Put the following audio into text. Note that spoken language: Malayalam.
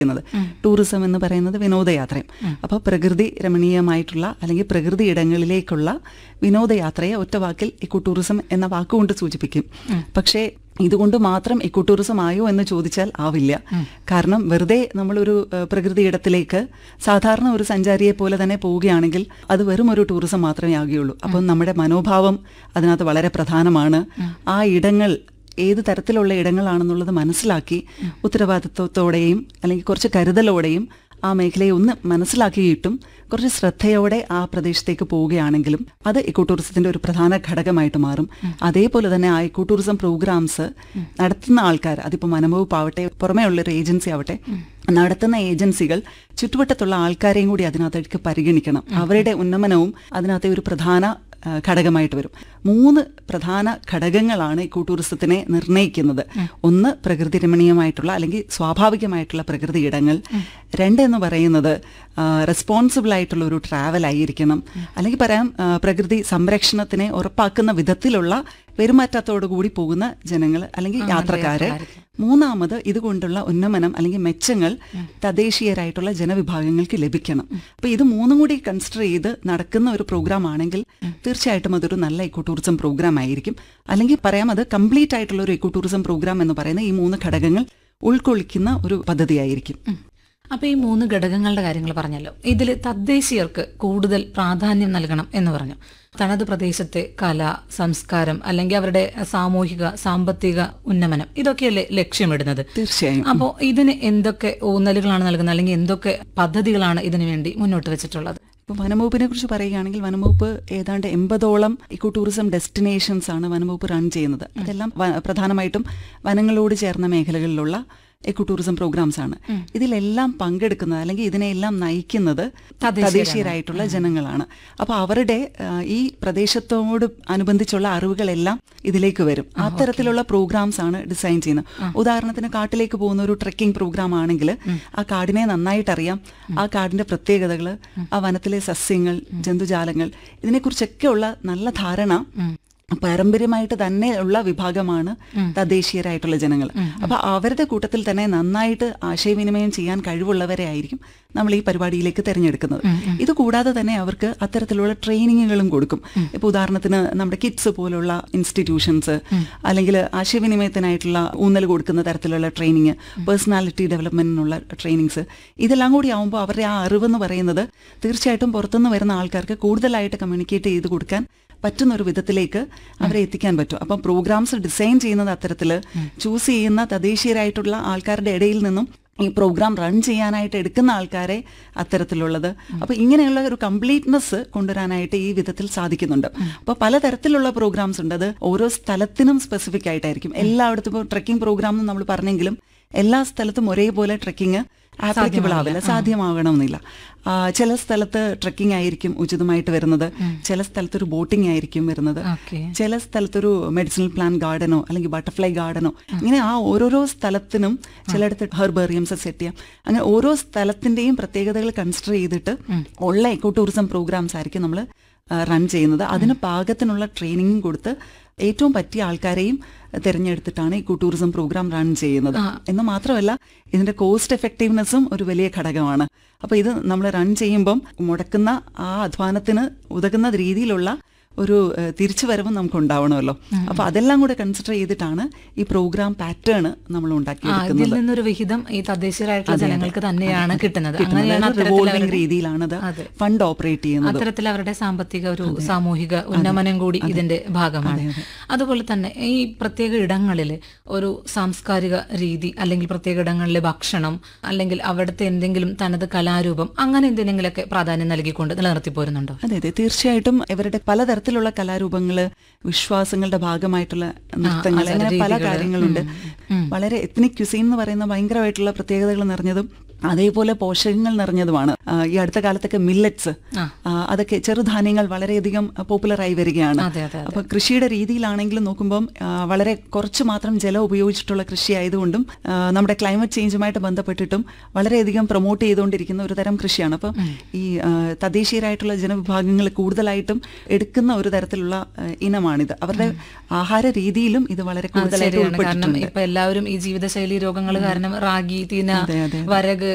ുന്നത് ടൂറിസം എന്ന് പറയുന്നത് വിനോദയാത്രയും അപ്പോൾ പ്രകൃതി രമണീയമായിട്ടുള്ള അല്ലെങ്കിൽ പ്രകൃതി ഇടങ്ങളിലേക്കുള്ള വിനോദയാത്രയെ ഒറ്റ വാക്കിൽ ഇക്കോ ടൂറിസം എന്ന വാക്കുകൊണ്ട് സൂചിപ്പിക്കും പക്ഷേ ഇതുകൊണ്ട് മാത്രം ഇക്കോ ടൂറിസം ആയോ എന്ന് ചോദിച്ചാൽ ആവില്ല കാരണം വെറുതെ നമ്മളൊരു ഏഹ്, പ്രകൃതി ഇടത്തിലേക്ക് സാധാരണ ഒരു സഞ്ചാരിയെ പോലെ തന്നെ പോവുകയാണെങ്കിൽ അത് വെറും ഒരു ടൂറിസം മാത്രമേ ആകുകയുള്ളൂ അപ്പം നമ്മുടെ മനോഭാവം അതിനകത്ത് വളരെ പ്രധാനമാണ് ആ ഇടങ്ങൾ ഏത് തരത്തിലുള്ള ഇടങ്ങളാണെന്നുള്ളത് മനസ്സിലാക്കി ഉത്തരവാദിത്വത്തോടെയും അല്ലെങ്കിൽ കുറച്ച് കരുതലോടെയും ആ മേഖലയെ ഒന്ന് മനസ്സിലാക്കിയിട്ടും കുറച്ച് ശ്രദ്ധയോടെ ആ പ്രദേശത്തേക്ക് പോവുകയാണെങ്കിലും അത് ഇക്കോ ടൂറിസത്തിന്റെ ഒരു പ്രധാന ഘടകമായിട്ട് മാറും അതേപോലെ തന്നെ ആ ഇക്കോ ടൂറിസം പ്രോഗ്രാംസ് നടത്തുന്ന ആൾക്കാർ അതിപ്പോൾ മനംവകുപ്പ് ആവട്ടെ പുറമേ ഉള്ള ഒരു ഏജൻസി ആവട്ടെ നടത്തുന്ന ഏജൻസികൾ ചുറ്റുവട്ടത്തുള്ള ആൾക്കാരെയും കൂടി അതിനകത്തേക്ക് പരിഗണിക്കണം അവരുടെ ഉന്നമനവും അതിനകത്തെ ഒരു പ്രധാന ആ, ഘടകമായിട്ട് വരും മൂന്ന് പ്രധാന ഘടകങ്ങളാണ് ഇക്കോ ടൂറിസത്തിനെ നിർണ്ണയിക്കുന്നത് ഒന്ന് പ്രകൃതി രമണീയമായിട്ടുള്ള അല്ലെങ്കിൽ സ്വാഭാവികമായിട്ടുള്ള പ്രകൃതി ഇടങ്ങൾ രണ്ട് എന്ന് പറയുന്നത് റെസ്പോൺസിബിൾ ആയിട്ടുള്ള ഒരു ട്രാവൽ ആയിരിക്കണം അല്ലെങ്കിൽ പറയാം ആ, പ്രകൃതി സംരക്ഷണത്തിനെ ഉറപ്പാക്കുന്ന വിധത്തിലുള്ള പെരുമാറ്റത്തോടു കൂടി പോകുന്ന ജനങ്ങൾ അല്ലെങ്കിൽ യാത്രക്കാര് മൂന്നാമത് ഇതുകൊണ്ടുള്ള ഉന്നമനം അല്ലെങ്കിൽ മെച്ചങ്ങൾ തദ്ദേശീയരായിട്ടുള്ള ജനവിഭാഗങ്ങൾക്ക് ലഭിക്കണം അപ്പൊ ഇത് മൂന്നും കൂടി കൺസിഡർ ചെയ്ത് നടക്കുന്ന ഒരു പ്രോഗ്രാം ആണെങ്കിൽ തീർച്ചയായിട്ടും അതൊരു നല്ല ഇക്കോ ടൂറിസം പ്രോഗ്രാം ആയിരിക്കും അല്ലെങ്കിൽ പറയാം അത് കംപ്ലീറ്റ് ആയിട്ടുള്ള ഒരു ഇക്കോ ടൂറിസം പ്രോഗ്രാം എന്ന് പറയുന്ന ഈ മൂന്ന് ഘടകങ്ങൾ ഉൾക്കൊള്ളിക്കുന്ന ഒരു പദ്ധതിയായിരിക്കും അപ്പൊ ഈ മൂന്ന് ഘടകങ്ങളുടെ കാര്യങ്ങൾ പറഞ്ഞല്ലോ ഇതിൽ തദ്ദേശീയർക്ക് കൂടുതൽ പ്രാധാന്യം നൽകണം എന്ന് പറഞ്ഞു തനത് പ്രദേശത്തെ കല സംസ്കാരം അല്ലെങ്കിൽ അവരുടെ സാമൂഹിക സാമ്പത്തിക ഉന്നമനം ഇതൊക്കെയല്ലേ ലക്ഷ്യമിടുന്നത് തീർച്ചയായും അപ്പോൾ ഇതിന് എന്തൊക്കെ ഊന്നലുകളാണ് നൽകുന്നത് അല്ലെങ്കിൽ എന്തൊക്കെ പദ്ധതികളാണ് ഇതിനു വേണ്ടി മുന്നോട്ട് വെച്ചിട്ടുള്ളത് ഇപ്പൊ വനംവകുപ്പിനെ കുറിച്ച് പറയുകയാണെങ്കിൽ വനംവകുപ്പ് ഏതാണ്ട് എൺപതോളം ഇക്കോ ടൂറിസം ഡെസ്റ്റിനേഷൻസ് ആണ് വനംവകുപ്പ് റൺ ചെയ്യുന്നത് അതെല്ലാം വ- പ്രധാനമായിട്ടും വനങ്ങളോട് ചേർന്ന മേഖലകളിലുള്ള എക്കോ ടൂറിസം പ്രോഗ്രാംസ് ആണ് ഇതിലെല്ലാം പങ്കെടുക്കുന്നത് അല്ലെങ്കിൽ ഇതിനെല്ലാം നയിക്കുന്നത് തദ്ദേശീയരായിട്ടുള്ള ജനങ്ങളാണ് അപ്പൊ അവരുടെ ആ, ഈ പ്രദേശത്തോട് അനുബന്ധിച്ചുള്ള അറിവുകളെല്ലാം ഇതിലേക്ക് വരും അത്തരത്തിലുള്ള പ്രോഗ്രാംസ് ആണ് ഡിസൈൻ ചെയ്യുന്നത് ഉദാഹരണത്തിന് കാട്ടിലേക്ക് പോകുന്ന ഒരു ട്രെക്കിംഗ് പ്രോഗ്രാം ആണെങ്കിൽ ആ കാടിനെ നന്നായിട്ട് അറിയാം ആ കാടിന്റെ പ്രത്യേകതകൾ ആ വനത്തിലെ സസ്യങ്ങൾ ജന്തുജാലങ്ങൾ ഇതിനെക്കുറിച്ചൊക്കെയുള്ള നല്ല ധാരണ പാരമ്പര്യമായിട്ട് തന്നെ ഉള്ള വിഭാഗമാണ് തദ്ദേശീയരായിട്ടുള്ള ജനങ്ങൾ അപ്പൊ അവരുടെ കൂട്ടത്തിൽ തന്നെ നന്നായിട്ട് ആശയവിനിമയം ചെയ്യാൻ കഴിവുള്ളവരെ ആയിരിക്കും നമ്മൾ ഈ പരിപാടിയിലേക്ക് തിരഞ്ഞെടുക്കുന്നത് ഇത് കൂടാതെ തന്നെ അവർക്ക് അത്തരത്തിലുള്ള ട്രെയിനിങ്ങുകളും കൊടുക്കും ഇപ്പൊ ഉദാഹരണത്തിന് നമ്മുടെ കിഡ്സ് പോലുള്ള ഇൻസ്റ്റിറ്റ്യൂഷൻസ് അല്ലെങ്കിൽ ആശയവിനിമയത്തിനായിട്ടുള്ള ഊന്നൽ കൊടുക്കുന്ന തരത്തിലുള്ള ട്രെയിനിങ് പേഴ്സണാലിറ്റി ഡെവലപ്മെന്റിനുള്ള ട്രെയിനിങ്സ് ഇതെല്ലാം കൂടി ആവുമ്പോൾ അവരുടെ ആ അറിവെന്ന് പറയുന്നത് തീർച്ചയായിട്ടും പുറത്തുനിന്ന് വരുന്ന ആൾക്കാർക്ക് കൂടുതലായിട്ട് കമ്മ്യൂണിക്കേറ്റ് ചെയ്ത് കൊടുക്കാൻ പറ്റുന്ന ഒരു വിധത്തിലേക്ക് അവരെ എത്തിക്കാൻ പറ്റും അപ്പം പ്രോഗ്രാംസ് ഡിസൈൻ ചെയ്യുന്നത് അത്തരത്തിൽ ചൂസ് ചെയ്യുന്ന തദ്ദേശീയരായിട്ടുള്ള ആൾക്കാരുടെ ഇടയിൽ നിന്നും ഈ പ്രോഗ്രാം റൺ ചെയ്യാനായിട്ട് എടുക്കുന്ന ആൾക്കാരെ അത്തരത്തിലുള്ളത് അപ്പൊ ഇങ്ങനെയുള്ള ഒരു കംപ്ലീറ്റ്നെസ് കൊണ്ടുവരാനായിട്ട് ഈ വിധത്തിൽ സാധിക്കുന്നുണ്ട് അപ്പൊ പലതരത്തിലുള്ള പ്രോഗ്രാംസ് ഉണ്ട് അത് ഓരോ സ്ഥലത്തിനും സ്പെസിഫിക് ആയിട്ടായിരിക്കും എല്ലായിടത്തും ഇപ്പോൾ ട്രെക്കിംഗ് പ്രോഗ്രാം എന്ന് നമ്മൾ പറഞ്ഞെങ്കിലും എല്ലാ സ്ഥലത്തും ഒരേപോലെ ട്രെക്കിംഗ് ആപ്ലിക്കബിൾ ആവില്ല സാധ്യമാകണമെന്നില്ല ആ, ചില സ്ഥലത്ത് ട്രെക്കിംഗ് ആയിരിക്കും ഉചിതമായിട്ട് വരുന്നത് ചില സ്ഥലത്ത് ഒരു ബോട്ടിംഗ് ആയിരിക്കും വരുന്നത് ഓക്കെ ചില സ്ഥലത്തൊരു മെഡിസിനൽ പ്ലാന്റ് ഗാർഡനോ അല്ലെങ്കിൽ ബട്ടർഫ്ലൈ ഗാർഡനോ ഇങ്ങനെ ആ ഓരോരോ സ്ഥലത്തിനും ചിലയിടത്ത് ഹെർബേറിയംസ് സെറ്റ് ചെയ്യാം അങ്ങനെ ഓരോ സ്ഥലത്തിന്റെയും പ്രത്യേകതകൾ കൺസിഡർ ചെയ്തിട്ട് ഉള്ള എക്കോ ടൂറിസം പ്രോഗ്രാംസ് ആയിരിക്കും നമ്മൾ റൺ ചെയ്യുന്നത് അതിന് പാകത്തിനുള്ള ട്രെയിനിങ്ങും കൊടുത്ത് ഏറ്റവും പറ്റിയ ആൾക്കാരെയും തിരഞ്ഞെടുത്തിട്ടാണ് ഇക്കോ ടൂറിസം പ്രോഗ്രാം റൺ ചെയ്യുന്നത് എന്ന് മാത്രമല്ല ഇതിന്റെ കോസ്റ്റ് എഫക്റ്റീവ്നെസ്സും ഒരു വലിയ ഘടകമാണ് അപ്പൊ ഇത് നമ്മൾ റൺ ചെയ്യുമ്പം മുടക്കുന്ന ആ അധ്വാനത്തിന് ഉതകുന്ന രീതിയിലുള്ള ഒരു ഏഹ്, തിരിച്ചുവരവും നമുക്ക് ഉണ്ടാവണമല്ലോ അപ്പൊ അതെല്ലാം കൂടെ കൺസിഡർ ചെയ്തിട്ടാണ് ഈ പ്രോഗ്രാം പാറ്റേൺ നമ്മൾ ആ ഇതിൽ ഉണ്ടാക്കിയെടുക്കുന്നത് നിന്നൊരു വിഹിതം ഈ തദ്ദേശീയരായിട്ടുള്ള ജനങ്ങൾക്ക് തന്നെയാണ് കിട്ടുന്നത് അങ്ങനെയാണ് അത്തരത്തിൽ റിവോൾവിംഗ് അവരുടെ- രീതിയിലാണ് അത് അതെ. ഫണ്ട് ഓപ്പറേറ്റ് ചെയ്യുന്നത് അത്തരത്തിൽ അവരുടെ സാമ്പത്തിക ഒരു സാമൂഹിക ഉന്നമനം കൂടി ഇതിന്റെ ഭാഗമാണ് അതുപോലെ തന്നെ ഈ പ്രത്യേക ഇടങ്ങളിൽ ഒരു സാംസ്കാരിക രീതി അല്ലെങ്കിൽ പ്രത്യേക ഇടങ്ങളിലെ ഭക്ഷണം അല്ലെങ്കിൽ അവിടുത്തെ എന്തെങ്കിലും തനത് കലാരൂപം അങ്ങനെ എന്തെങ്കിലുമൊക്കെ പ്രാധാന്യം നൽകിക്കൊണ്ട് നിലനിർത്തി പോരുന്നുണ്ടോ അതെ അതെ തീർച്ചയായിട്ടും ഇവരുടെ പലതരത്തിലുള്ള കലാരൂപങ്ങള് വിശ്വാസങ്ങളുടെ ഭാഗമായിട്ടുള്ള നൃത്തങ്ങൾ ആചാര അങ്ങനെ പല രീതികള്. കാര്യങ്ങളുണ്ട് വളരെ എത്നിക് ക്യുസീൻ എന്ന് പറയുന്ന ഭയങ്കരമായിട്ടുള്ള പ്രത്യേകതകൾ നിറഞ്ഞതും അതേപോലെ പോഷകങ്ങൾ നിറഞ്ഞതുമാണ് ആ, ഈ അടുത്ത കാലത്തൊക്കെ മില്ലറ്റ്സ് അതൊക്കെ ചെറുധാന്യങ്ങൾ വളരെയധികം പോപ്പുലറായി വരികയാണ് അതെ അതെ അപ്പൊ കൃഷിയുടെ രീതിയിലാണെങ്കിലും നോക്കുമ്പം ആ, വളരെ കുറച്ച് മാത്രം ജലം ഉപയോഗിച്ചിട്ടുള്ള കൃഷി ആയതുകൊണ്ടും ആ, നമ്മുടെ ക്ലൈമറ്റ് ചേഞ്ചുമായിട്ട് ബന്ധപ്പെട്ടിട്ടും വളരെയധികം പ്രൊമോട്ട് ചെയ്തുകൊണ്ടിരിക്കുന്ന ഒരു തരം കൃഷിയാണ് അപ്പം ഈ ആ, തദ്ദേശീയരായിട്ടുള്ള ജനവിഭാഗങ്ങൾ കൂടുതലായിട്ടും എടുക്കുന്ന ഒരു തരത്തിലുള്ള ആ, ഇനമാണിത് അവരുടെ ആഹാര രീതിയിലും ഇത് വളരെ കൂടുതലായിട്ട് ശരിയാണ് കാരണം ഉൾപ്പെട്ടിട്ടുണ്ട് ഇപ്പൊ എല്ലാവരും ഈ ജീവിതശൈലി രോഗങ്ങൾ കാരണം റാഗി തീന അതെ, അതെ. വരക്